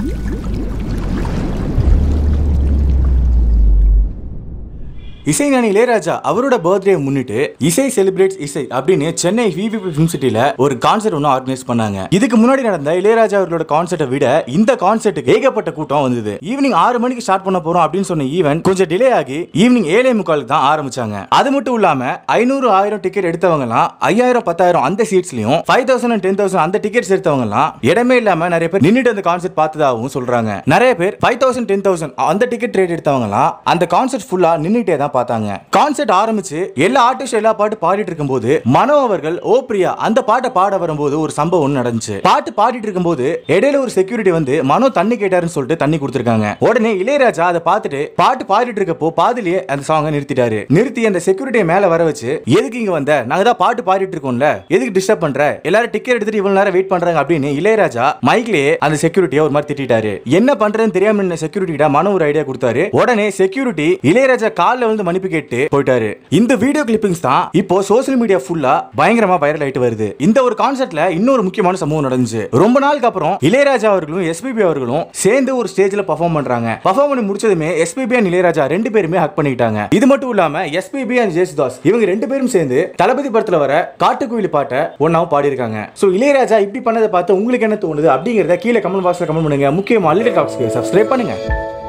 இசைஞானி இளையராஜா அவரோட பர்த்டே முன்னிட்டு இசை செலிப்ரேட்ஸ் இசை அப்படின்னு சென்னை விவிபி ஃபிலிம் சிட்டில ஒரு கான்சர்ட் ஒன்று ஆர்கனைஸ் பண்ணாங்க இதுக்கு முன்னாடி நடந்த இளையராஜா அவர்களோட கான்சர்ட்டை விட இந்த கான்சர்ட்டுக்கு ஏகப்பட்ட கூட்டம் வந்தது ஈவினிங் ஆறு மணிக்கு ஸ்டார்ட் பண்ண போறோம் அப்படின்னு சொன்ன ஈவென்ட் கொஞ்சம் டிலே ஆகி ஈவினிங் ஏழே முக்காலுக்கு தான் ஆரம்பிச்சாங்க அது மட்டும் இல்லாம ஐநூறு ஆயிரம் டிக்கெட் எடுத்தவங்கலாம் ஐயாயிரம் பத்தாயிரம் அந்த சீட்ஸ்லயும் five thousand and ten thousand அந்த டிக்கெட்ஸ் எடுத்தவங்கலாம் இடமே இல்லாம நிறைய பேர் நின்னுட்டு அந்த கான்சர்ட் பார்த்ததாகவும் சொல்றாங்க நிறைய பேர் ஃபைவ் தௌசண்ட் டென் தௌசண்ட் அந்த டிக்கெட் ரேட் எடுத்தவங்கலாம் அந்த கான்சர்ட் ஃபுல்லா நின்னுட்டே தான் பார்த்தாங்க கான்சர்ட் ஆரம்பிச்சு எல்லா ஆர்டிஸ்ட் எல்லா பாட்டு பாடிட்டு இருக்கும்போது மனோ அவர்கள் ஓ பிரியா அந்த பாட்டை பாட வரும்போது ஒரு சம்பவம் ஒண்ணு நடந்துச்சு பாட்டு பாடிட்டு இருக்கும்போது இடையில ஒரு செக்யூரிட்டி வந்து மனோ தண்ணி கேட்டாருன்னு சொல்லிட்டு தண்ணி கொடுத்துருக்காங்க உடனே இளையராஜா அதை பார்த்துட்டு பாட்டு பாடிட்டு இருக்கப்போ பாதிலேயே அந்த சாங்கை நிறுத்திட்டாரு நிறுத்தி அந்த செக்யூரிட்டியை மேல வர வச்சு எதுக்கு இங்க வந்த நாங்க தான் பாட்டு பாடிட்டு இருக்கோம்ல எதுக்கு டிஸ்டர்ப் பண்ற எல்லாரும் டிக்கெட் எடுத்துட்டு இவ்வளவு நேரம் வெயிட் பண்றாங்க அப்படின்னு இளையராஜா மைக்லயே அந்த செக்யூரிட்டியை ஒரு மாதிரி திட்டிட்டாரு என்ன பண்றதுன்னு தெரியாம நின்ன செக்யூரிட்டி கிட்ட மனோ ஒரு ஐடியா கொடுத்தாரு உடனே செக்யூரிட்டி இளையராஜா கால்ல வந்து மன்னிப்பு கேட்டு போயிட்டாரு இந்த வீடியோ கிளிப்பிங்ஸ் தான் இப்போ சோஷியல் மீடியா ஃபுல்லா பயங்கரமா வைரல் ஆயிட்டு வருது இந்த ஒரு கான்செர்ட்ல இன்னொரு முக்கியமான சம்பவம் நடந்துச்சு ரொம்ப நாளுக்கு அப்புறம் இளையராஜா அவர்களும் எஸ்பிபி அவர்களும் சேர்ந்து ஒரு ஸ்டேஜ்ல பர்ஃபார்ம் பண்றாங்க பர்ஃபார்ம் பண்ணி முடிச்சதுமே எஸ்பிபி அண்ட் இளையராஜா ரெண்டு பேருமே ஹக் பண்ணிக்கிட்டாங்க இது மட்டும் இல்லாம எஸ்பிபி அண்ட் ஜேசுதாஸ் இவங்க ரெண்டு பேரும் சேர்ந்து தளபதி படத்துல வர காட்டுக்குயில் பாட்டை ஒன்னாவும் பாடியிருக்காங்க சோ இளையராஜா இப்படி பண்ணதை பார்த்து உங்களுக்கு என்ன தோணுது அப்படிங்கறத கீழே கமெண்ட் பாக்ஸ்ல கமெண்ட் பண்ணுங்க முக்கியமா அல்லிட டாக்ஸ்க்கு சப்ஸ்கிரைப் பண்ணுங்க